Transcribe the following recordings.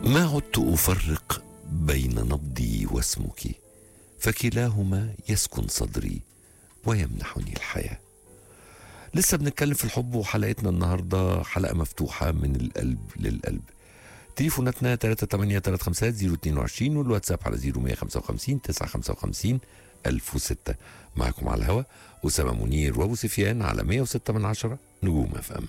ما عدت افرق بين نبضي واسمك فكلاهما يسكن صدري ويمنحني الحياه لسه بنتكلم في الحب وحلقتنا النهارده حلقه مفتوحه من القلب للقلب تليفوناتنا 38350 022 والواتساب على 0155 955 1006 معكم على الهوا أسامة منير وأبو سفيان على 106 من عشرة نجوم اف ام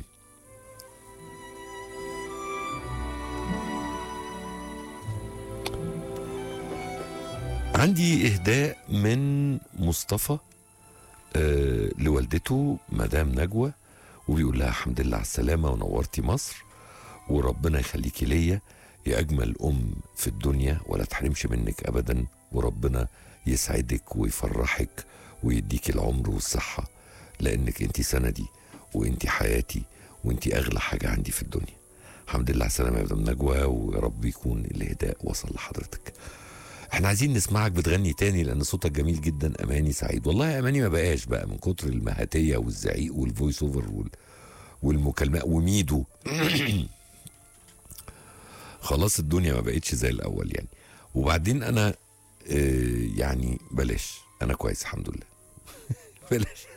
عندي إهداء من مصطفى آه لوالدته مدام نجوى وبيقول لها الحمد لله على السلامة ونورتي مصر وربنا يخليكي ليا يا أجمل أم في الدنيا ولا تحرمش منك أبدا وربنا يسعدك ويفرحك ويديك العمر والصحة لأنك أنت سندي وأنت حياتي وأنت أغلى حاجة عندي في الدنيا الحمد لله على السلامة يا مدام نجوى ويا رب يكون الهداء وصل لحضرتك احنا عايزين نسمعك بتغني تاني لان صوتك جميل جدا اماني سعيد والله يا اماني ما بقاش بقى من كتر المهاتيه والزعيق والفويس اوفر وال... والمكالمات وميدو خلاص الدنيا ما بقتش زي الاول يعني وبعدين انا اه يعني بلاش انا كويس الحمد لله بلاش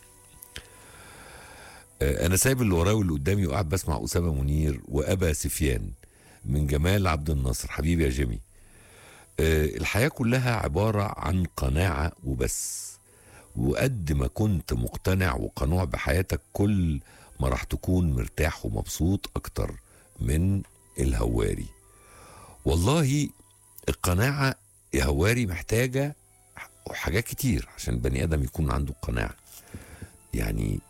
اه انا سايب اللي ورايا واللي قدامي وقاعد بسمع اسامه منير وابا سفيان من جمال عبد الناصر حبيبي يا جيمي اه الحياه كلها عباره عن قناعه وبس وقد ما كنت مقتنع وقنوع بحياتك كل ما راح تكون مرتاح ومبسوط اكتر من الهواري والله القناعة يا هواري محتاجة حاجات كتير عشان البني آدم يكون عنده قناعة يعني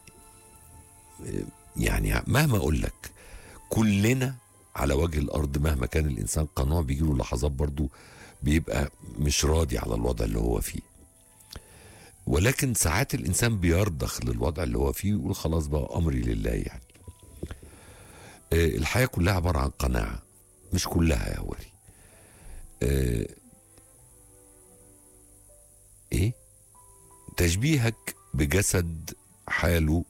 يعني مهما أقول لك كلنا على وجه الأرض مهما كان الإنسان قنوع بيجيله لحظات برضو بيبقى مش راضي على الوضع اللي هو فيه ولكن ساعات الإنسان بيرضخ للوضع اللي هو فيه ويقول خلاص بقى أمري لله يعني الحياة كلها عبارة عن قناعة مش كلها يا هوري اه ايه تشبيهك بجسد حاله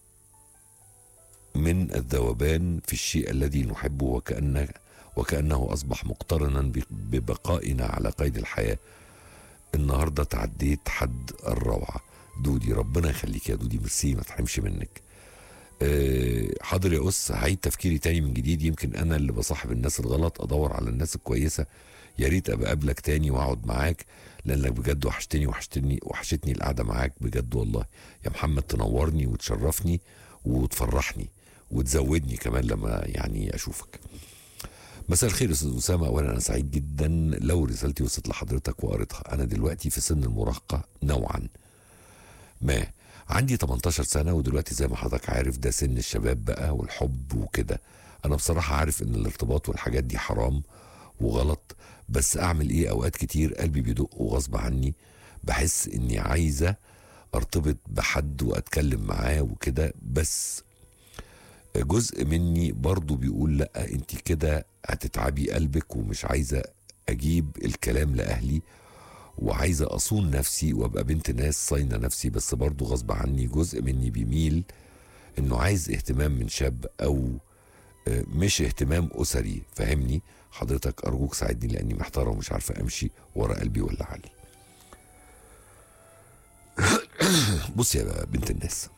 من الذوبان في الشيء الذي نحبه وكأنه وكأنه أصبح مقترنا ببقائنا على قيد الحياة النهاردة تعديت حد الروعة دودي ربنا يخليك يا دودي ميرسي ما تحرمش منك أه حاضر يا أس هعيد تفكيري تاني من جديد يمكن أنا اللي بصاحب الناس الغلط أدور على الناس الكويسة يا ريت أبقى أقابلك تاني وأقعد معاك لأنك بجد وحشتني وحشتني وحشتني القعدة معاك بجد والله يا محمد تنورني وتشرفني وتفرحني وتزودني كمان لما يعني أشوفك مساء الخير استاذ اسامه اولا انا سعيد جدا لو رسالتي وصلت لحضرتك وقريتها انا دلوقتي في سن المراهقه نوعا ما عندي 18 سنة ودلوقتي زي ما حضرتك عارف ده سن الشباب بقى والحب وكده أنا بصراحة عارف إن الارتباط والحاجات دي حرام وغلط بس أعمل إيه أوقات كتير قلبي بيدق وغصب عني بحس إني عايزة أرتبط بحد وأتكلم معاه وكده بس جزء مني برضو بيقول لأ أنت كده هتتعبي قلبك ومش عايزة أجيب الكلام لأهلي وعايزه اصون نفسي وابقى بنت ناس صاينه نفسي بس برضه غصب عني جزء مني بيميل انه عايز اهتمام من شاب او مش اهتمام اسري فهمني حضرتك ارجوك ساعدني لاني محتاره ومش عارفه امشي ورا قلبي ولا علي بص يا بنت الناس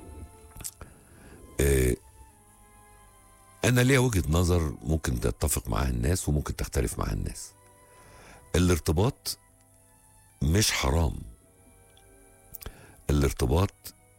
انا ليا وجهه نظر ممكن تتفق معاها الناس وممكن تختلف معاها الناس الارتباط مش حرام الارتباط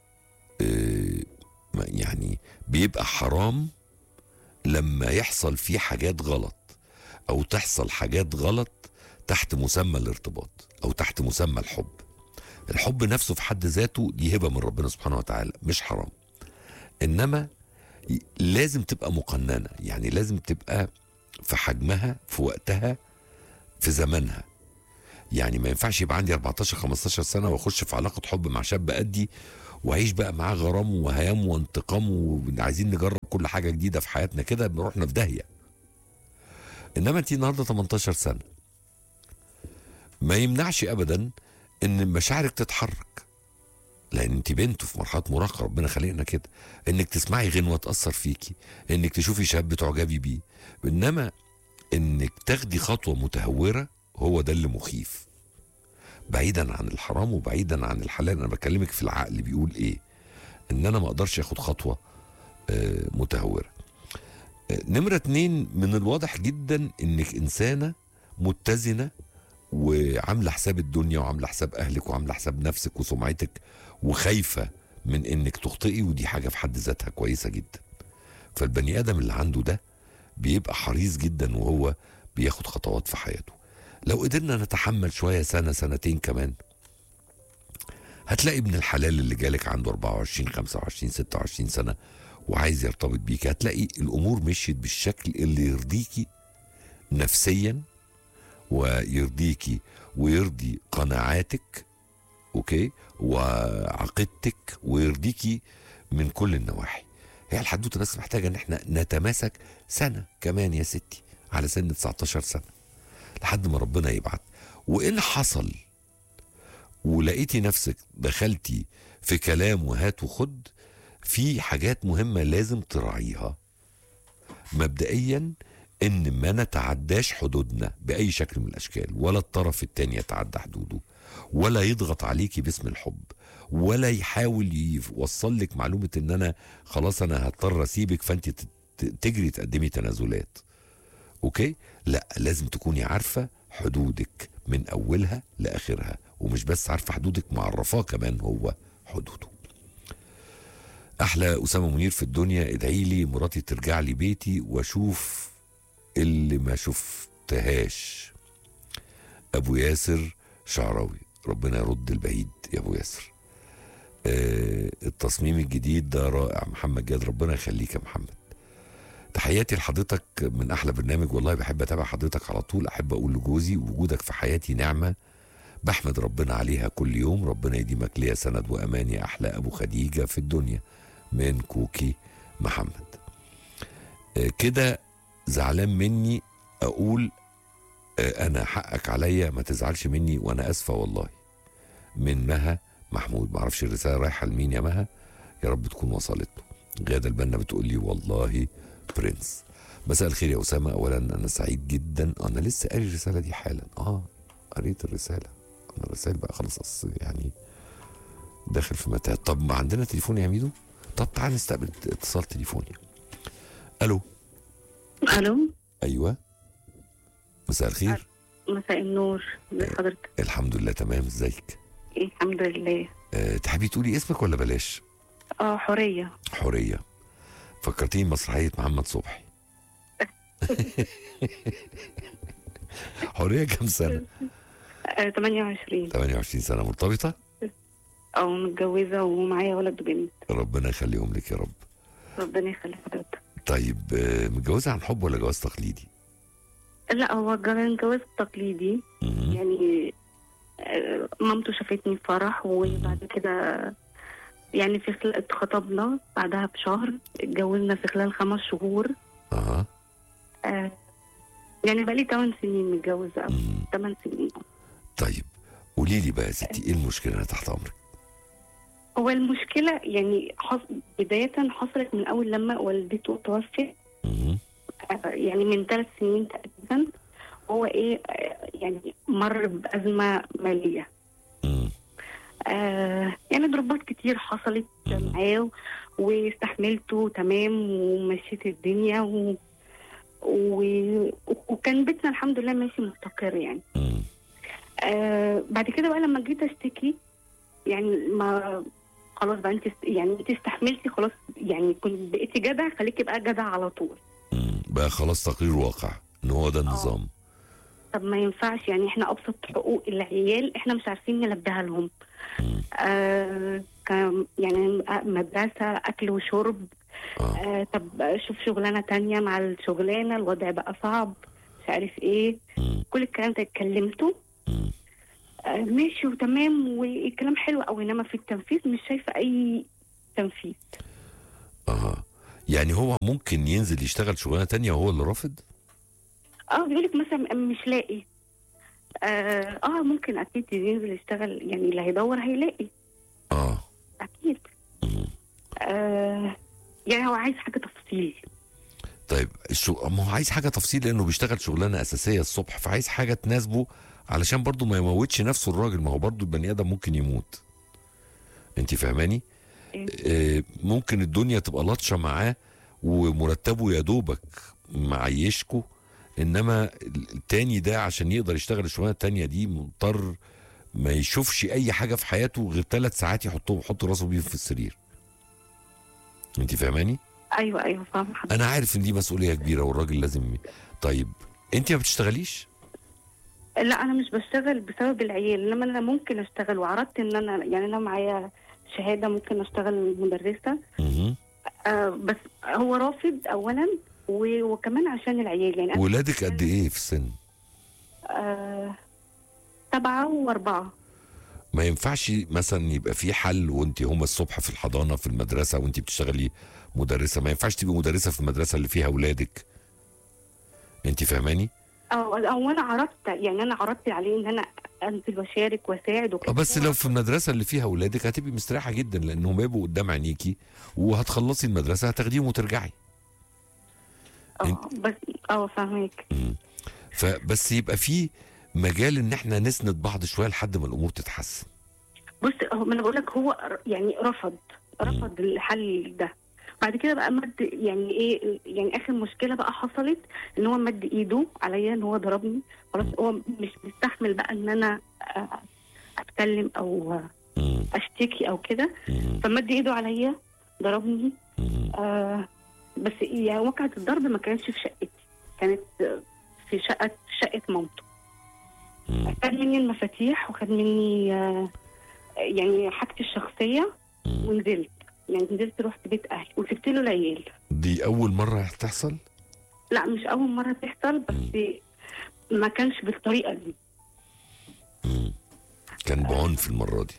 يعني بيبقى حرام لما يحصل فيه حاجات غلط او تحصل حاجات غلط تحت مسمى الارتباط او تحت مسمى الحب الحب نفسه في حد ذاته دي هبه من ربنا سبحانه وتعالى مش حرام انما لازم تبقى مقننه يعني لازم تبقى في حجمها في وقتها في زمانها يعني ما ينفعش يبقى عندي 14 15 سنه واخش في علاقه حب مع شاب قدي واعيش بقى معاه غرام وهيام وانتقام وعايزين نجرب كل حاجه جديده في حياتنا كده رحنا في داهيه انما انت النهارده 18 سنه ما يمنعش ابدا ان مشاعرك تتحرك لان انت بنت في مرحله مراهقه ربنا خلقنا كده انك تسمعي غنوه تاثر فيكي انك تشوفي شاب تعجبي بيه انما انك تاخدي خطوه متهوره هو ده اللي مخيف بعيدا عن الحرام وبعيدا عن الحلال انا بكلمك في العقل بيقول ايه ان انا ما اقدرش اخد خطوه آه، متهوره آه، نمره اتنين من الواضح جدا انك انسانه متزنه وعامله حساب الدنيا وعامله حساب اهلك وعامله حساب نفسك وسمعتك وخايفه من انك تخطئي ودي حاجه في حد ذاتها كويسه جدا فالبني ادم اللي عنده ده بيبقى حريص جدا وهو بياخد خطوات في حياته لو قدرنا نتحمل شويه سنه سنتين كمان هتلاقي ابن الحلال اللي جالك عنده 24 25 26 سنه وعايز يرتبط بيك هتلاقي الامور مشيت بالشكل اللي يرضيكي نفسيا ويرضيكي ويرضي قناعاتك اوكي وعقيدتك ويرضيكي من كل النواحي هي الحدوته بس محتاجه ان احنا نتماسك سنه كمان يا ستي على سن 19 سنه لحد ما ربنا يبعت وان حصل ولقيتي نفسك دخلتي في كلام وهات وخد في حاجات مهمه لازم تراعيها مبدئيا ان ما نتعداش حدودنا باي شكل من الاشكال ولا الطرف التاني يتعدى حدوده ولا يضغط عليكي باسم الحب ولا يحاول يوصل لك معلومه ان انا خلاص انا هضطر اسيبك فانت ت- ت- تجري تقدمي تنازلات اوكي لا لازم تكوني عارفه حدودك من اولها لاخرها ومش بس عارفه حدودك معرفاه كمان هو حدوده احلى اسامه منير في الدنيا ادعي لي مراتي ترجع لي بيتي واشوف اللي ما شفتهاش ابو ياسر شعراوي ربنا يرد البعيد يا ابو ياسر آه التصميم الجديد ده رائع محمد جاد ربنا يخليك يا محمد تحياتي لحضرتك من احلى برنامج والله بحب اتابع حضرتك على طول احب اقول لجوزي وجودك في حياتي نعمه بحمد ربنا عليها كل يوم ربنا يديمك ليا سند وامان يا احلى ابو خديجه في الدنيا من كوكي محمد آه كده زعلان مني اقول آه انا حقك عليا ما تزعلش مني وانا اسفه والله من مها محمود معرفش الرساله رايحه لمين يا مها يا رب تكون وصلت له غاده البنا بتقول لي والله برنس مساء الخير يا اسامه اولا انا سعيد جدا انا لسه قاري الرساله دي حالا اه قريت الرساله انا الرسائل بقى خلاص أصل يعني داخل في متاهه طب ما عندنا تليفون يا ميدو طب تعال نستقبل اتصال تليفوني الو الو ايوه مساء الخير مساء النور ازي حضرتك الحمد لله تمام ازيك إيه، الحمد لله أه تحبي تقولي اسمك ولا بلاش اه حوريه حوريه فكرتيني مسرحيه محمد صبحي حوريه كام سنه آه 28 28 سنه مرتبطه او متجوزه ومعايا ولد وبنت ربنا يخليهم لك يا رب ربنا يخلي حضرتك طيب آه، متجوزه عن حب ولا جواز تقليدي لا هو كان جواز تقليدي مهم. يعني آه، مامته شافتني في فرح وبعد كده يعني في خلال اتخطبنا بعدها بشهر اتجوزنا في خلال خمس شهور اها آه يعني بقالي 8 سنين متجوزة أو مهم. 8 سنين طيب قولي لي بقى يا ستي ايه المشكله انا تحت امرك هو المشكلة يعني حص... بداية حصلت من أول لما والدته توفت مهم. آه، يعني من ثلاث سنين تقريبا هو إيه آه، يعني مر بأزمة مالية مم. آه يعني ضربات كتير حصلت مم. معاه واستحملته تمام ومشيت الدنيا و... و... وكان بيتنا الحمد لله ماشي مستقر يعني مم. آه بعد كده بقى لما جيت اشتكي يعني ما خلاص بقى انت است- يعني انت استحملتي خلاص يعني كنت بقيتي جدع خليكي بقى جدع على طول مم. بقى خلاص تقرير واقع ان هو ده النظام طب ما ينفعش يعني احنا ابسط حقوق العيال احنا مش عارفين نلبيها لهم مم. آه كم- يعني مدرسه اكل وشرب اه آه طب شوف شغلانه تانية مع الشغلانه الوضع بقى صعب مش عارف ايه مم. كل الكلام ده اتكلمته مم. آه ماشي وتمام والكلام حلو قوي انما في التنفيذ مش شايفه اي تنفيذ اه يعني هو ممكن ينزل يشتغل شغلانه تانية وهو اللي رافض اه بيقول لك مثلا مش لاقي آه, اه ممكن اكيد ينزل يشتغل يعني اللي هيدور هيلاقي اه اكيد مم. آه يعني هو عايز حاجه تفصيل طيب الشو... ما هو عايز حاجه تفصيل لانه بيشتغل شغلانه اساسيه الصبح فعايز حاجه تناسبه علشان برضه ما يموتش نفسه الراجل ما هو برضه البني ادم ممكن يموت انت فاهماني إيه. آه ممكن الدنيا تبقى لطشه معاه ومرتبه يا دوبك معيشكوا انما التاني ده عشان يقدر يشتغل الشغلانه التانيه دي مضطر ما يشوفش اي حاجه في حياته غير ثلاث ساعات يحطهم يحط راسه بيهم في السرير انت فاهماني ايوه ايوه فاهمه حضرتك انا عارف ان دي مسؤوليه كبيره والراجل لازم طيب انت ما بتشتغليش لا انا مش بشتغل بسبب العيال انما انا ممكن اشتغل وعرضت ان انا يعني انا معايا شهاده ممكن اشتغل مدرسه مهم. آه بس هو رافض اولا و- وكمان عشان العيال يعني أنا ولادك قد ايه في السن آه سبعه واربعه ما ينفعش مثلا يبقى في حل وانت هما الصبح في الحضانه في المدرسه وانت بتشتغلي مدرسه ما ينفعش تبقي مدرسه في المدرسه اللي فيها اولادك انت فاهماني او او انا عرضت يعني انا عرضت عليه ان انا انزل واشارك واساعد اه وكده بس لو في المدرسه اللي فيها اولادك هتبقي مستريحه جدا لانهم هيبقوا قدام عينيكي وهتخلصي المدرسه هتاخديهم وترجعي اه بس اه فاهمك مم. فبس يبقى في مجال ان احنا نسند بعض شويه لحد ما الامور تتحسن بص هو ما انا بقول لك هو ر- يعني رفض رفض الحل ده بعد كده بقى مد يعني ايه يعني اخر مشكله بقى حصلت ان هو مد ايده عليا ان هو ضربني خلاص هو مش بيستحمل بقى ان انا آه، اتكلم او مم. اشتكي او كده مم. فمد ايده عليا ضربني مم. آه بس يعني وقعة الضرب ما كانتش في شقتي كانت آه، في شقة شقة مامته مم. خد مني المفاتيح وخد مني آه يعني حاجتي الشخصية مم. ونزلت يعني نزلت رحت بيت أهلي وسبت له العيال دي اول مره هتحصل لا مش أول مرة تحصل بس ما كانش بالطريقة دي مم. كان بعنف المره دي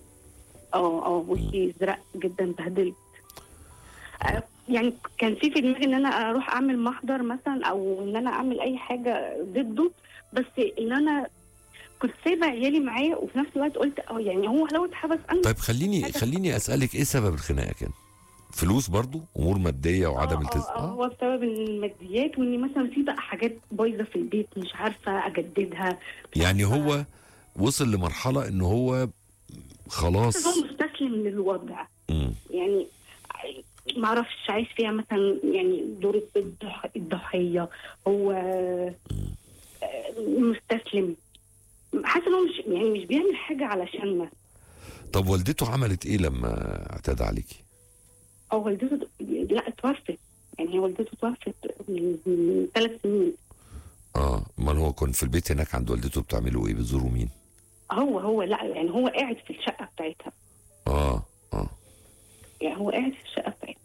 اه اه وشي ازرق جدا بهدلت آه، يعني كان في في دماغي ان انا اروح اعمل محضر مثلا او ان انا اعمل اي حاجه ضده بس ان انا كنت سايبه عيالي معايا وفي نفس الوقت قلت اه يعني هو لو اتحبس انا طيب خليني حاجة- خليني اسالك ايه سبب الخناقه كان فلوس برضو امور ماديه وعدم آه، آه، التزام آه، هو بسبب الماديات وان مثلا في بقى حاجات بايظه في البيت مش عارفه اجددها يعني هو وصل لمرحله ان هو بس خلاص هو مستسلم للوضع مم. يعني ما اعرفش عايش فيها مثلا يعني دور الضح- الضحيه هو آه، مستسلم حاسه ان هو مش يعني مش بيعمل حاجه علشاننا طب والدته عملت ايه لما اعتدى عليكي او والدته لا اتوفت يعني هي والدته توفت من من ثلاث سنين اه امال هو كان في البيت هناك عند والدته بتعملوا ايه بتزوروا مين هو هو لا يعني هو قاعد في الشقه بتاعتها اه اه يعني هو قاعد في الشقه بتاعتها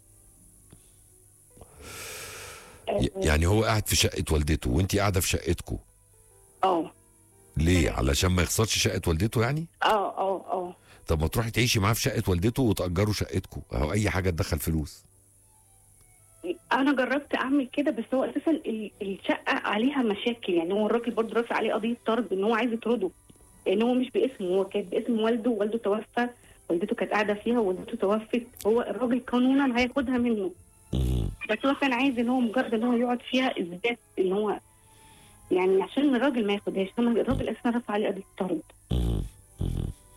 ي- يعني هو قاعد في شقه والدته وانت قاعده في شقتكم اه ليه علشان ما يخسرش شقه والدته يعني اه اه اه طب ما تروحي تعيشي معاه في شقه والدته وتاجروا شقتكم اهو اي حاجه تدخل فلوس انا جربت اعمل كده بس هو اساسا ال- الشقه عليها مشاكل يعني هو الراجل برضه رافع عليه قضيه طرد ان هو عايز يطرده لان هو مش باسمه هو كان باسم والده والده توفى والدته كانت قاعده فيها ووالدته توفت هو الراجل قانونا هياخدها منه مم. بس هو كان عايز ان هو مجرد ان هو يقعد فيها اثبات ان هو يعني عشان الراجل ما ياخدهاش انما الراجل اساسا رفع عليه قضيه طرد مم. مم.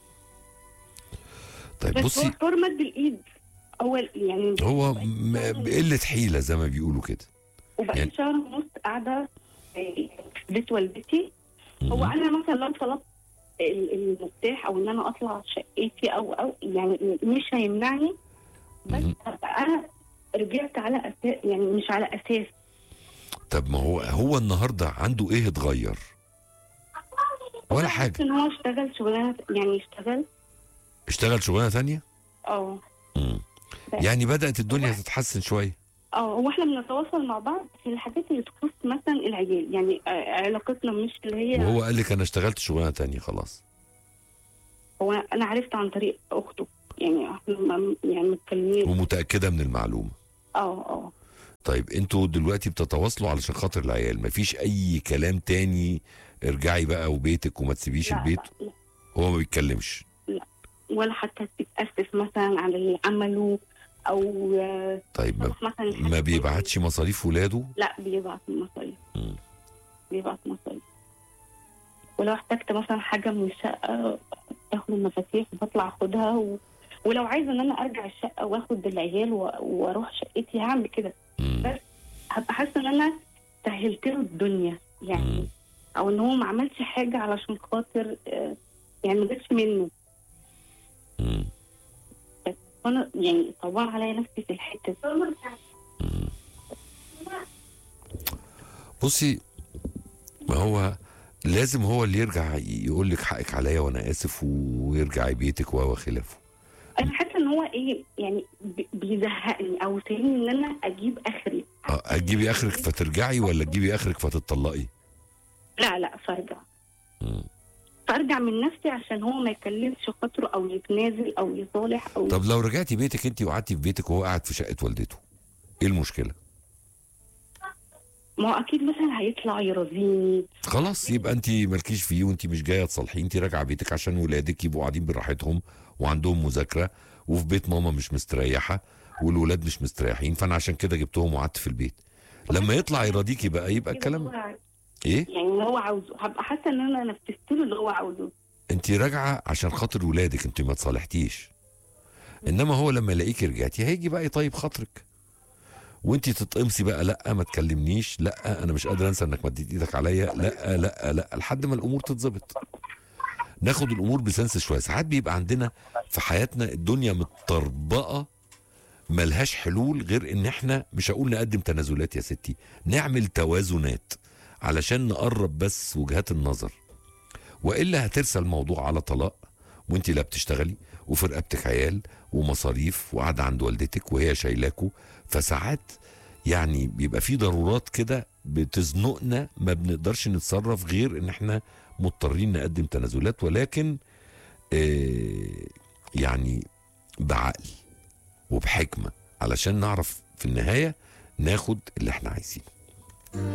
طيب بس هو بصي اختار مد الايد هو يعني هو م- بقله حيله زي ما بيقولوا كده وبقى يعني- يعني شهر ونص قاعده في بيت والدتي هو مم. انا مثلا لو طلبت ال- المفتاح او ان انا اطلع شقتي او او يعني مش هيمنعني بس مم. أبقى انا رجعت على اساس يعني مش على اساس طب ما هو هو النهارده عنده ايه اتغير ولا حاجه ان هو اشتغل شغلانه يعني اشتغل اشتغل شغلانه ثانيه اه يعني بدات الدنيا تتحسن شويه اه هو احنا بنتواصل مع بعض في الحاجات اللي تخص مثلا العيال يعني آه، علاقتنا مش اللي هي وهو قال لك انا اشتغلت شغلانه ثانيه خلاص هو انا عرفت عن طريق اخته يعني احنا م- يعني متكلمين ومتاكده من المعلومه اه اه طيب انتوا دلوقتي بتتواصلوا علشان خاطر العيال مفيش اي كلام تاني ارجعي بقى وبيتك وما تسيبيش لا، البيت لا، لا. هو ما بيتكلمش ولا حتى تتأسف مثلا على اللي عمله او آه، طيب ما, أروح مثلا ما حاجة- بيبعتش مصاريف ولاده لا بيبعت مصاريف مم. بيبعت مصاريف ولو احتجت مثلا حاجه من الشقه باخد المفاتيح وبطلع اخدها و... ولو عايزه ان انا ارجع الشقه واخد العيال و... واروح شقتي هعمل كده مم. بس هبقى حاسه ان انا سهلت له الدنيا يعني مم. او ان هو ما عملش حاجه علشان خاطر آه، يعني ما جاتش منه مم. وانا يعني طبعا عليا نفسي في الحته دي بصي ما هو لازم هو اللي يرجع يقول لك حقك عليا وانا اسف ويرجع بيتك و خلافه انا حاسه ان هو ايه يعني بي- بيزهقني او سايبني ان انا اجيب اخري اه هتجيبي اخرك فترجعي ولا تجيبي اخرك فتطلقي لا لا فارجع مم. فارجع من نفسي عشان هو ما يكلمش خاطره او يتنازل او يصالح او طب لو رجعتي بيتك انت وقعدتي في بيتك وهو قاعد في شقه والدته ايه المشكله ما هو اكيد مثلا هيطلع يرضيني خلاص يبقى انت مالكيش فيه وانت مش جايه تصالحيه انت راجعه بيتك عشان ولادك يبقوا قاعدين براحتهم وعندهم مذاكره وفي بيت ماما مش مستريحه والولاد مش مستريحين فانا عشان كده جبتهم وقعدت في البيت لما يطلع يراضيكي بقى يبقى الكلام هو- ايه يعني اللي هو عاوزه هبقى حاسه ان انا نفذت له اللي هو عاوزه انت راجعه عشان خاطر ولادك انت ما تصالحتيش انما هو لما يلاقيكي رجعتي هيجي بقى يطيب خاطرك وانت تتقمصي بقى لا ما تكلمنيش لا انا مش قادر انسى انك مديت ايدك عليا لا لا لا لحد ما الامور تتظبط ناخد الامور بسنس شويه ساعات بيبقى عندنا في حياتنا الدنيا متطربقه ملهاش حلول غير ان احنا مش هقول نقدم تنازلات يا ستي نعمل توازنات علشان نقرب بس وجهات النظر والا هترسى الموضوع على طلاق وانت لا بتشتغلي وفي رقبتك عيال ومصاريف وقاعده عند والدتك وهي شايلاكوا فساعات يعني بيبقى في ضرورات كده بتزنقنا ما بنقدرش نتصرف غير ان احنا مضطرين نقدم تنازلات ولكن آه يعني بعقل وبحكمه علشان نعرف في النهايه ناخد اللي احنا عايزينه